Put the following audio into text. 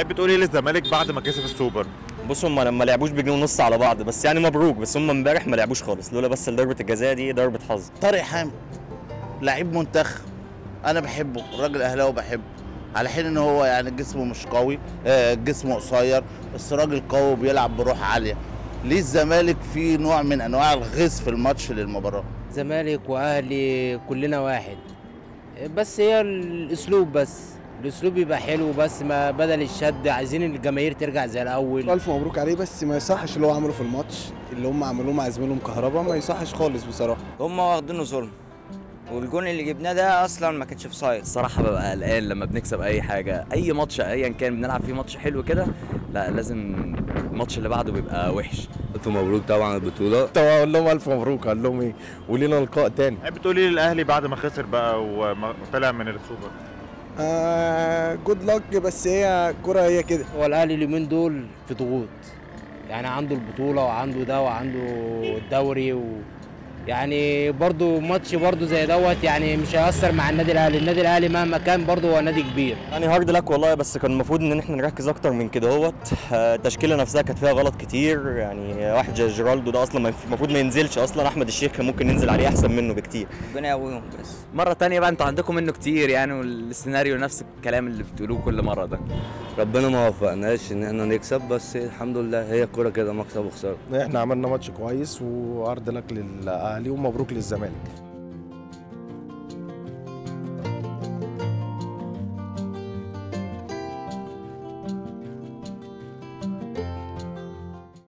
تحب تقول ايه للزمالك بعد ما كسب السوبر بص هم لما لعبوش بجنيه ونص على بعض بس يعني مبروك بس هم امبارح ما لعبوش خالص لولا بس ضربه الجزاء دي ضربه حظ طارق حامد لعيب منتخب انا بحبه راجل اهلاوي بحبه على حين ان هو يعني جسمه مش قوي آه، جسمه قصير بس راجل قوي وبيلعب بروح عاليه ليه الزمالك في نوع من انواع الغيظ في الماتش للمباراه زمالك واهلي كلنا واحد بس هي الاسلوب بس الاسلوب يبقى حلو بس ما بدل الشد عايزين الجماهير ترجع زي الاول الف مبروك عليه بس ما يصحش اللي هو عمله في الماتش اللي هم عملوه مع زميلهم كهربا ما يصحش خالص بصراحه هم واخدينه ظلم والجون اللي جبناه ده اصلا ما كانش في سايد الصراحه ببقى قلقان لما بنكسب اي حاجه اي ماتش ايا كان بنلعب فيه ماتش حلو كده لا لازم الماتش اللي بعده بيبقى وحش الف مبروك طبعا البطوله طبعا اقول لهم الف مبروك اقول لهم ايه ولينا لقاء تاني تحب تقول ايه للاهلي بعد ما خسر بقى وطلع من السوبر آه جود لك بس هي الكره هي كده هو الاهلي اليومين دول في ضغوط يعني عنده البطوله وعنده ده وعنده الدوري و يعني برضو ماتش برضو زي دوت يعني مش هيأثر مع النادي الاهلي النادي الاهلي مهما كان برضو هو نادي كبير يعني هارد لك والله بس كان المفروض ان احنا نركز اكتر من كده اهوت آه، التشكيله نفسها كانت فيها غلط كتير يعني واحد زي جيرالدو ده اصلا ما- المفروض ما ينزلش اصلا احمد الشيخ كان ممكن ننزل عليه احسن منه بكتير ربنا يقويهم بس مره تانية بقى انتوا عندكم منه كتير يعني والسيناريو نفس الكلام اللي بتقولوه كل مره ده ربنا ما وفقناش ان احنا نكسب بس الحمد لله هي الكوره كده مكسب وخساره احنا عملنا ماتش كويس وعرض لك للاهلي ومبروك للزمالك